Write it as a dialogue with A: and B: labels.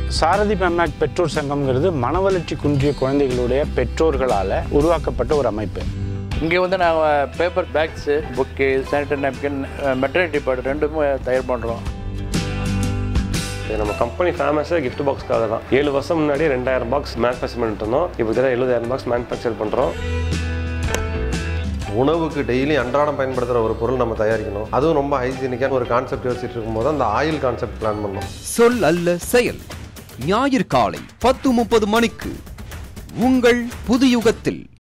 A: சாரதி பெம்மாக் பெற்றோர் சங்கம்ங்கிறது மனவளர்ச்சி குன்றிய குழந்தைகளுடைய பெற்றோர்களால் உருவாக்கப்பட்ட ஒரு அமைப்பு
B: இங்கே வந்து நாங்கள் paper bags book sanitary napkin maternity pad ரெண்டுமே தயார் பண்ணுறோம்
C: இது நம்ம கம்பெனி ஃபேமஸே gift பாக்ஸ்க்காக தான் ஏழு வருஷம் முன்னாடி ரெண்டாயிரம் பாக்ஸ் மேனுஃபேக்சர் பண்ணிட்டு இருந்தோம் இப்போ கிட்ட எழுபதாயிரம் பாக்ஸ் மேனுஃபேக்சர் பண்ணுறோம்
D: உணவுக்கு டெய்லி அன்றாடம் பயன்படுத்துகிற ஒரு பொருள் நம்ம தயாரிக்கணும் அதுவும் ரொம்ப ஹைஜீனிக்கான ஒரு கான்செப்ட் யோசிச்சுட்டு இருக்கும்போது அந்த ஆயில் கான்செப்ட் பிளான் பண்ணோம்
E: சொல் அல்ல செயல் ஞாயிறு காலை பத்து முப்பது மணிக்கு உங்கள் புது யுகத்தில்